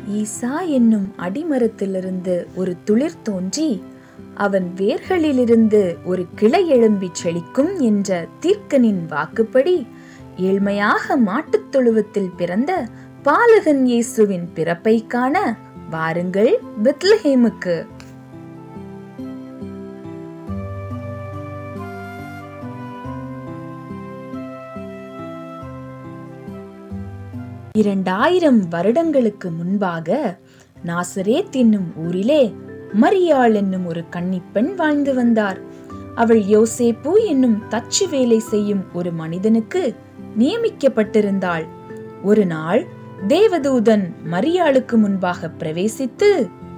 ஈசா என்னும் அடிமரத்திலிருந்து ஒரு துளிர் தோன்றி அவன் வேர்களிலிருந்து ஒரு கிளை எழும்பிச் செழிக்கும் என்ற தீர்க்கனின் வாக்குப்படி ஏழ்மையாக மாட்டுத் தொழுவத்தில் பிறந்த பாலகன் இயேசுவின் பிறப்பை காண வாருங்கள் பெத்லஹேமுக்கு இரண்டாயிரம் வருடங்களுக்கு முன்பாக நாசரேத் என்னும் ஊரிலே மரியாள் என்னும் ஒரு கன்னிப்பெண் வாழ்ந்து வந்தார் அவள் யோசேப்பு என்னும் தச்சு வேலை செய்யும் ஒரு மனிதனுக்கு நியமிக்கப்பட்டிருந்தாள் ஒரு நாள் தேவதூதன் மரியாளுக்கு முன்பாக பிரவேசித்து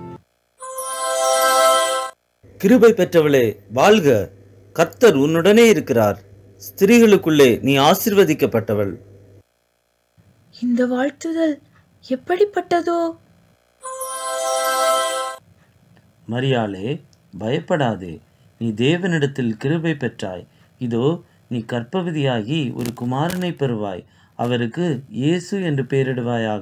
கிருபை பெற்றவளே வாழ்க கர்த்தர் உன்னுடனே இருக்கிறார் ஸ்திரீகளுக்குள்ளே நீ ஆசிர்வதிக்கப்பட்டவள் இந்த வாழ்த்துதல் எப்படிப்பட்டதோ மரியாளே பயப்படாதே நீ தேவனிடத்தில் கிருபை பெற்றாய் இதோ நீ கற்பவதியாகி ஒரு குமாரனை பெறுவாய் அவருக்கு இயேசு என்று பெயரிடுவாயாக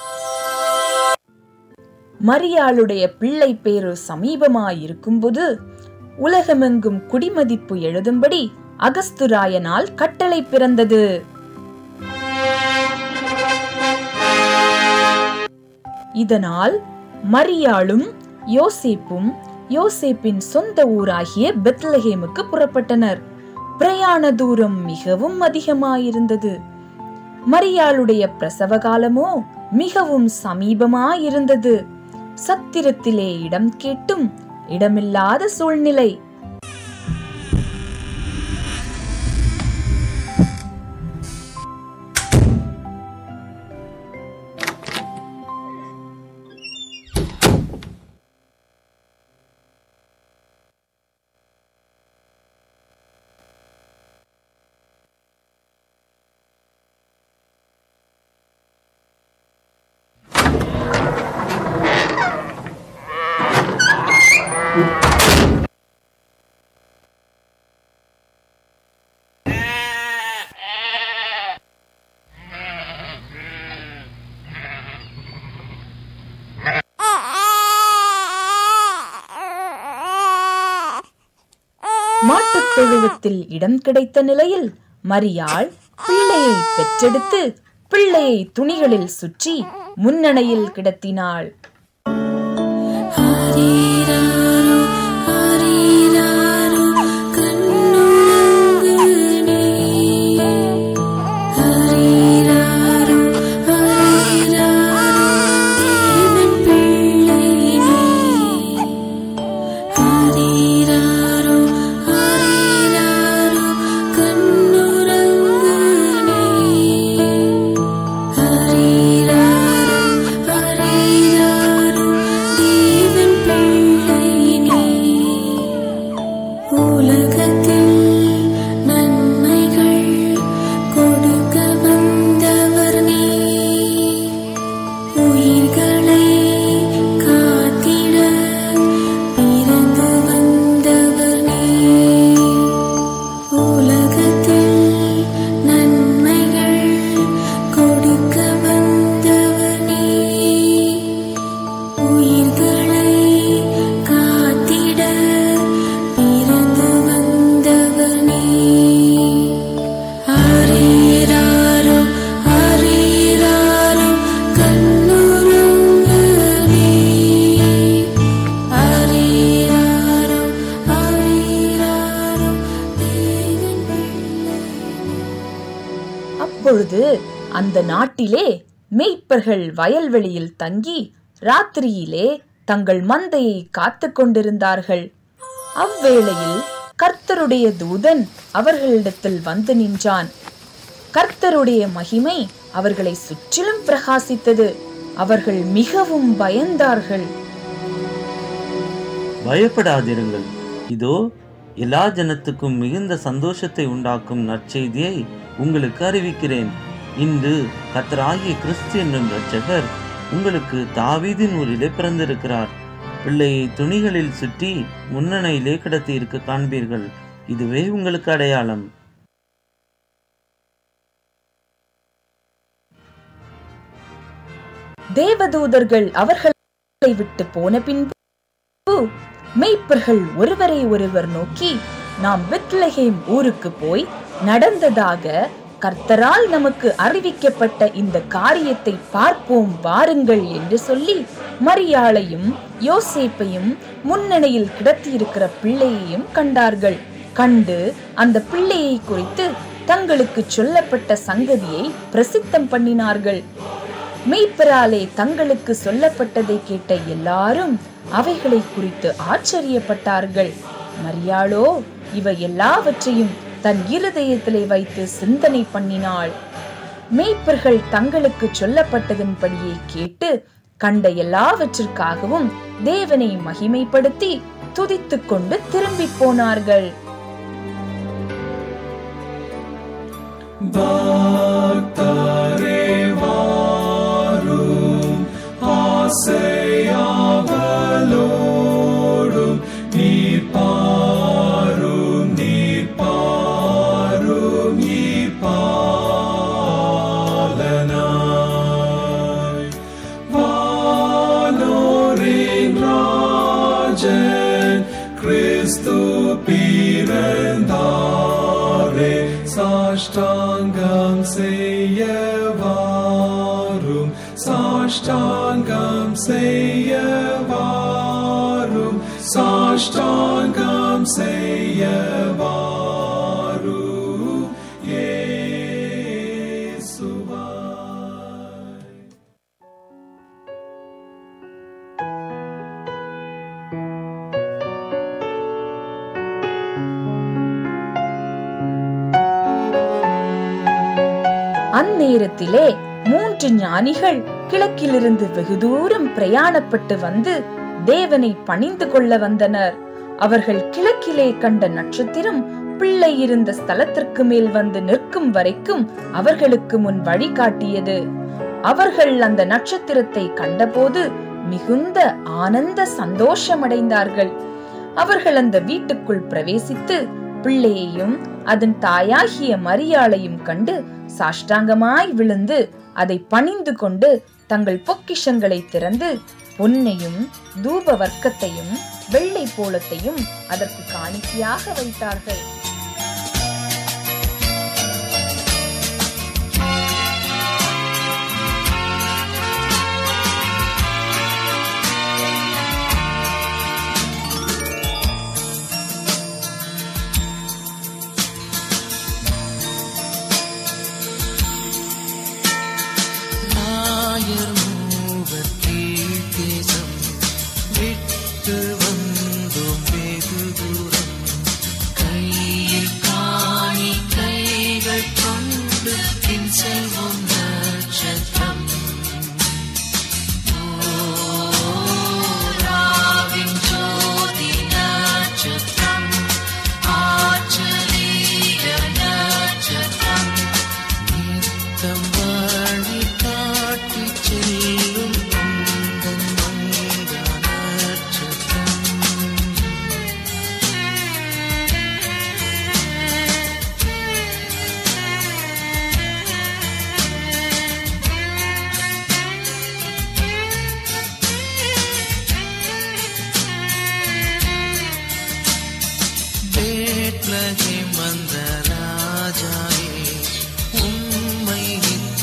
மரியாளுடைய பிள்ளை பேரு சமீபமாயிருக்கும்போது உலகமெங்கும் குடிமதிப்பு எழுதும்படி அகஸ்துராயனால் கட்டளை பிறந்தது இதனால் மரியாளும் யோசேப்பும் யோசேப்பின் சொந்த ஊராகிய பெத்லஹேமுக்கு புறப்பட்டனர் பிரயாண தூரம் மிகவும் அதிகமாயிருந்தது மரியாளுடைய பிரசவ காலமோ மிகவும் சமீபமாயிருந்தது சத்திரத்திலே இடம் கேட்டும் இடமில்லாத சூழ்நிலை மாட்டுத் தொழுவத்தில் இடம் கிடைத்த நிலையில் மரியாள் பிள்ளையை பெற்றெடுத்து பிள்ளையை துணிகளில் சுற்றி முன்னணையில் கிடத்தினாள் ஹரிராரோ ஹரிராரோ கண்ணுறங்குனே ஹரிராரோ ஹரிராரோ தேவன் பிள்ளைனே ஹரிராரோ ஹரிராரோ கண்ணுறங்குனே ஹரிராரோ ஹரிராரோ தேவன் பிள்ளைனே உலகத்தில் நன்மைகள் கொடுக்க வந்தவர் நீ உயிர்களை காத்திட பிறந்து வந்தவர் நீ உலகத்தில் நன்மைகள் கொடுக்க வந்தவர் நீ உயிர்களை காத்திட பிறந்து வந்தவர் நீ அரேராரோ அரேராரோ கண்ணுறங்குனே அரேராரோ அரேராரோ தேவன் பிள்ளை அப்பொழுது அந்த நாட்டிலே மேய்ப்பர்கள் வயல்வெளியில் தங்கி ராத்திரியிலே தங்கள் மந்தையை காத்து கொண்டிருந்தார்கள் அவ்வேளையில் கர்த்தருடைய தூதன் அவர்களிடத்தில் வந்து நின்றான் கர்த்தருடைய மகிமை அவர்களை சுற்றிலும் பிரகாசித்தது அவர்கள் மிகவும் பயந்தார்கள் பயப்படாதிருங்கள் இதோ எல்லா ஜனத்துக்கும் மிகுந்த சந்தோஷத்தை உண்டாக்கும் நற்செய்தியை உங்களுக்கு அறிவிக்கிறேன் இன்று கர்த்தராகிய கிறிஸ்து என்னும் இரட்சகர் உங்களுக்கு தாவீதின் ஊரிலே பிறந்திருக்கிறார் பிள்ளையை துணிகளில் சுற்றி முன்னணையிலே கிடத்தி இருக்க காண்பீர்கள் இதுவே உங்களுக்கு அடையாளம் தேவதூதர்கள் அவர்களை விட்டு போன பின்பு மெய்ப்பர்கள் ஒருவரை ஒருவர் நோக்கி நாம் பெத்லஹேம் ஊருக்கு போய் நடந்ததாக கர்த்தரால் நமக்கு அறிவிக்கப்பட்ட இந்த காரியத்தை பார்ப்போம் வாருங்கள் என்று சொல்லி மரியாளையும் யோசேப்பையும் முன்னணியில் கிடத்தியிருக்கிற பிள்ளையையும் கண்டார்கள் கண்டு அந்த பிள்ளையை குறித்து தங்களுக்கு சொல்லப்பட்ட சங்கதியை பிரசித்தம் பண்ணினார்கள் மெய்ப்பராலே தங்களுக்கு சொல்லப்பட்டதை கேட்ட எல்லாரும் அவைகளை குறித்து ஆச்சரியப்பட்டார்கள் மரியாளோ இவை எல்லாவற்றையும் தன் இருதயத்திலே வைத்து சிந்தனை பண்ணினாள் மேய்ப்பர்கள் தங்களுக்கு சொல்லப்பட்டதன்படியே கேட்டு கண்ட எல்லாவற்றிற்காகவும் தேவனை மகிமைப்படுத்தி துதித்துக் கொண்டு திரும்பி போனார்கள் பக்தரே வாரும் ஆசையாவலோடும் நீர் பாரும் நீர் பாரும் நீர் பாலனாய் வானோரின் ராஜன் கிறிஸ்து பிறந்தாரே சாஷ்டாங்கம் செய்ய வாரும் சாஷ்டாங்கம் செய்ய வாரும் சாஷ்டாங்கம் செய்ய வாரும் இயேசுவாய் அந்நேரத்திலே மூன்று ஞானிகள் கிழக்கிலிருந்து வெகு தூரம் பிரயாணப்பட்டு வந்து தேவனை பணிந்து கொள்ள வந்தனர் அவர்கள் கிழக்கிலே கண்ட நட்சத்திரம் பிள்ளை இருந்த ஸ்தலத்திற்கு மேல் வந்து நிற்கும் வரைக்கும் அவர்களுக்கு முன் வழிகாட்டியது அவர்கள் அந்த நட்சத்திரத்தை கண்டபோது மிகுந்த ஆனந்த சந்தோஷமடைந்தார்கள் அவர்கள் அந்த வீட்டுக்குள் பிரவேசித்து பிள்ளையையும் அதன் தாயாகிய மரியாளையும் கண்டு சாஷ்டாங்கமாய் விழுந்து அதை பணிந்து கொண்டு தங்கள் பொக்கிஷங்களை திறந்து பொன்னையும் தூப வர்க்கத்தையும் வெள்ளை போலத்தையும் அதற்கு காணிக்கையாக வைத்தார்கள் நாயர் மூவர் கீழ் தேசம் விட்டு வந்தோம் வெகு தூரம் கையில் காணி கைகள் கொண்டு பின் செல்வோம் நட்சத்திரம் ஓராவின் ஜோதி நட்சத்திரம் ஆச்சரிய நட்சத்திரம் நித்தம் வழி காட்டிச் செல்லும் உந்தன் மங்கா நட்சத்திரம் வேட்லகை மந்த ராஜாவே உம்மை நித்தம்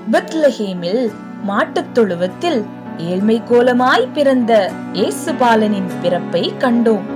பெத்லஹேமில் மாட்டுத் தொழுவத்தில் ஏழ்மை கோலமாய் பிறந்த இயேசுபாலனின் பிறப்பை கண்டோம்